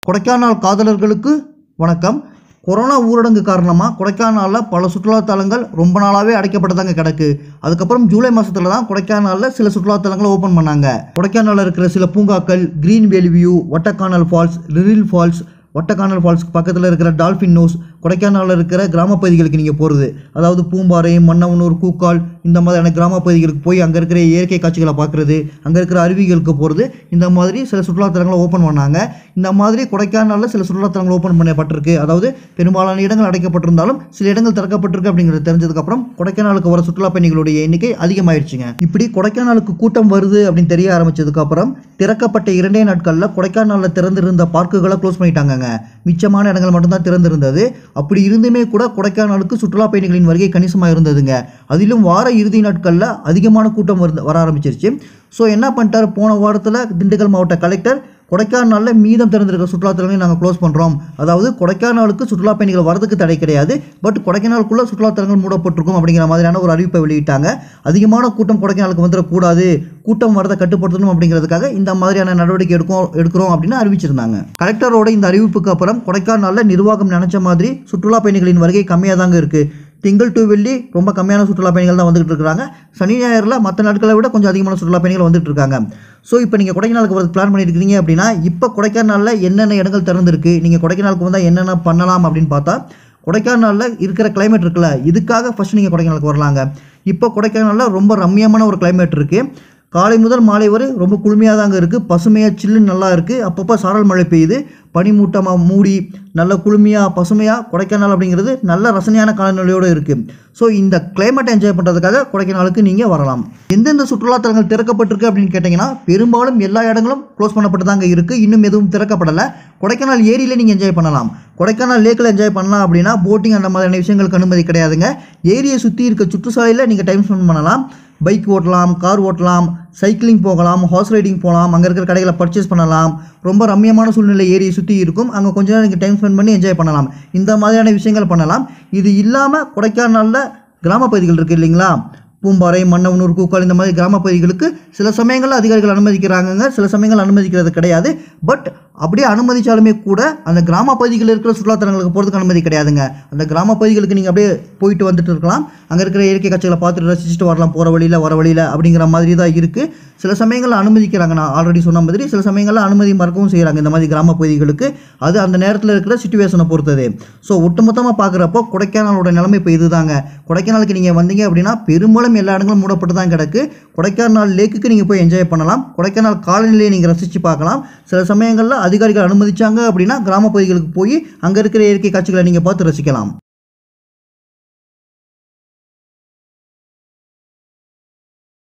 கொடைக்கானல் காதலர்களுக்கு வணக்கம் கொரோனா ஊரடங்கு காரணமாக கொடைக்கானலில் பல சுற்றுலாத்தலங்கள் ரொம்ப நாளாகவே அடைக்கப்பட்டதாங்க கிடக்கு அதுக்கப்புறம் ஜூலை மாதத்தில் தான் கொடைக்கானலில் சில சுற்றுலாத்தலங்களை ஓப்பன் பண்ணாங்க கொடைக்கானலில் இருக்கிற சில பூங்காக்கள் கிரீன் வேலி வியூ ஒட்டக்கானல் ஃபால்ஸ் லிரில் ஃபால்ஸ் ஒட்டக்கானல் ஃபால்ஸ்க்கு பக்கத்தில் இருக்கிற டால்ஃபின் நோஸ் கொடைக்கானலில் இருக்கிற கிராம பகுதிகளுக்கு நீங்கள் போகிறது அதாவது பூம்பாறை மன்னவனூர் கூக்கால் இந்த மாதிரியான கிராம பகுதிகளுக்கு போய் அங்கே இருக்கிற இயற்கை காட்சிகளை பார்க்குறது அங்கே இருக்கிற அருவிகளுக்கு போகிறது இந்த மாதிரி சில சுற்றுலாத்தலங்களை ஓப்பன் பண்ணாங்க இந்த மாதிரி கொடைக்கானலில் சில சுற்றுலாத்தலங்கள் ஓப்பன் பண்ணப்பட்டிருக்கு அதாவது பெரும்பாலான இடங்கள் அடைக்கப்பட்டிருந்தாலும் சில இடங்கள் திறக்கப்பட்டிருக்கு அப்படிங்கிறது தெரிஞ்சதுக்கப்புறம் கொடைக்கானலுக்கு வர சுற்றுலா பயணிகளுடைய எண்ணிக்கை அதிகமாயிருச்சுங்க இப்படி கொடைக்கானலுக்கு கூட்டம் வருது அப்படின்னு தெரிய ஆரம்பிச்சதுக்கப்புறம் திறக்கப்பட்ட இரண்டே நாட்களில் கொடைக்கானலில் திறந்திருந்த பார்க்குகளை க்ளோஸ் பண்ணிட்டாங்கங்க மிச்சமான இடங்கள் மட்டும்தான் திறந்திருந்தது அப்படி இருந்துமே கூட கொடைக்கானலுக்கு சுற்றுலா பயணிகளின் வருகை கணிசமாக இருந்ததுங்க அதிலும் வார இறுதி நாட்களில் அதிகமான கூட்டம் வருது வர ஆரம்பிச்சிருச்சு ஸோ என்ன பண்ணிட்டார் போன வாரத்தில் திண்டுக்கல் மாவட்ட கலெக்டர் கொடைக்கானலில் மீதம் திறந்திருக்கிற சுற்றுலாத்தலங்களையும் நாங்கள் க்ளோஸ் பண்ணுறோம் அதாவது கொடைக்கானலுக்கு சுற்றுலா பயணிகள் வரதுக்கு தடை கிடையாது பட் கொடைக்கானலுக்குள்ளே சுற்றுலாத்தலங்கள் மூடப்பட்டிருக்கும் அப்படிங்கிற மாதிரியான ஒரு அறிவிப்பை வெளியிட்டாங்க அதிகமான கூட்டம் கொடைக்கானலுக்கு வந்துடக்கூடாது கூட்டம் வரதை கட்டுப்படுத்தணும் அப்படிங்கிறதுக்காக இந்த மாதிரியான நடவடிக்கை எடுக்கும் எடுக்கிறோம் அப்படின்னு அறிவிச்சிருந்தாங்க கலெக்டரோட இந்த அறிவிப்புக்கு அப்புறம் கொடைக்கானலில் நிர்வாகம் நினச்ச மாதிரி சுற்றுலா பயணிகளின் வருகை கம்மியாக தாங்க இருக்குது திங்கள் டு வெள்ளி ரொம்ப கம்மியான சுற்றுலா பயணிகள் தான் வந்துகிட்டு இருக்காங்க சனி ஞாயிறில் மற்ற நாட்களை விட கொஞ்சம் அதிகமான சுற்றுலா பயணிகள் வந்துட்டு இருக்காங்க ஸோ இப்போ நீங்கள் கொடைக்கானலுக்கு வரது பிளான் பண்ணியிருக்கீங்க அப்படின்னா இப்போ கொடைக்கானலில் என்னென்ன இடங்கள் திறந்திருக்கு நீங்கள் கொடைக்கானலுக்கு வந்தால் என்னென்ன பண்ணலாம் அப்படின்னு பார்த்தா கொடைக்கானலில் இருக்கிற climate இருக்குல்ல இதுக்காக ஃபஸ்ட் நீங்கள் கொடைக்கானலுக்கு வரலாங்க இப்போ கொடைக்கானலில் ரொம்ப ரம்மியமான ஒரு climate இருக்குது காலை முதல் மாலை வரை ரொம்ப குளுமையாக தாங்க இருக்குது பசுமையாக சில்லுன்னு நல்லா இருக்குது அப்பப்போ சாரல் மழை பெய்யுது பனிமூட்டமாக மூடி நல்ல குளுமையாக பசுமையாக கொடைக்கானல் அப்படிங்கிறது நல்ல ரசனையான காலநிலையோடு இருக்குது ஸோ இந்த கிளைமேட்டை என்ஜாய் பண்ணுறதுக்காக கொடைக்கானலுக்கு நீங்கள் வரலாம் எந்தெந்த சுற்றுலாத்தலங்கள் திறக்கப்பட்டிருக்கு அப்படின்னு கேட்டிங்கன்னா பெரும்பாலும் எல்லா இடங்களும் க்ளோஸ் பண்ணப்பட்டு தாங்க இருக்குது இன்னும் எதுவும் திறக்கப்படலை கொடைக்கானல் ஏரியில் நீங்கள் என்ஜாய் பண்ணலாம் கொடைக்கானல் லேக்கில் என்ஜாய் பண்ணலாம் அப்படின்னா போட்டிங் அந்த மாதிரியான விஷயங்களுக்கு அனுமதி கிடையாதுங்க ஏரியை சுற்றி இருக்க சுற்றுச்சாலையில் நீங்கள் டைம் ஸ்பெண்ட் பண்ணலாம் பைக் ஓட்டலாம் கார் ஓட்டலாம் சைக்கிளிங் போகலாம் ஹார்ஸ் ரைடிங் போகலாம் அங்கே இருக்கிற கடைகளை பர்ச்சேஸ் பண்ணலாம் ரொம்ப ரம்மியமான சூழ்நிலை ஏரியை சுற்றி இருக்கும் அங்கே கொஞ்ச நேரம் நீங்கள் டைம் ஸ்பெண்ட் பண்ணி என்ஜாய் பண்ணலாம் இந்த மாதிரியான விஷயங்கள் பண்ணலாம் இது இல்லாமல் கொடைக்கானலில் கிராம பகுதிகள் இருக்குது இல்லைங்களா பூம்பாறை மன்னவனூர் கூக்கால் இந்த மாதிரி கிராம பகுதிகளுக்கு சில சமயங்களில் அதிகாரிகள் அனுமதிக்கிறாங்கங்க சில சமயங்கள் அனுமதிக்கிறது கிடையாது பட் அப்படியே அனுமதிச்சாலுமே கூட அந்த கிராம பகுதிகளில் இருக்கிற சுற்றுலாத்தலங்களுக்கு போகிறதுக்கு அனுமதி கிடையாதுங்க அந்த கிராம பகுதிகளுக்கு நீங்கள் அப்படியே போயிட்டு வந்துட்டு இருக்கலாம் அங்கே இருக்கிற இயற்கை காட்சிகளை பார்த்துட்டு ரசிச்சுட்டு வரலாம் போகிற வழியில் வர வழியில் அப்படிங்கிற மாதிரி தான் இருக்குது சில சமயங்களில் அனுமதிக்கிறாங்க நான் ஆல்ரெடி சொன்ன மாதிரி சில சமயங்களில் அனுமதி மறக்கவும் செய்கிறாங்க இந்த மாதிரி கிராம பகுதிகளுக்கு அது அந்த நேரத்தில் இருக்கிற சுச்சுவேஷனை பொறுத்தது ஸோ ஒட்டுமொத்தமாக பார்க்குறப்போ கொடைக்கானலோட நிலைமை இப்போ இதுதாங்க கொடைக்கானலுக்கு நீங்கள் வந்தீங்க அப்படின்னா பெரும்பாலும் எல்லா இடங்களும் மூடப்பட்டு தான் கிடக்கு கொடைக்கானல் லேக்குக்கு நீங்கள் போய் என்ஜாய் பண்ணலாம் கொடைக்கானல் காலநிலையை நீங்கள் ரசித்து பார்க்கலாம் சில சமயங்களில் அதிகாரிகள் அனுமதிச்சாங்க அப்படின்னா கிராம பகுதிகளுக்கு போய் அங்கே இருக்கிற இயற்கை காட்சிகளை நீங்கள் பார்த்து ரசிக்கலாம்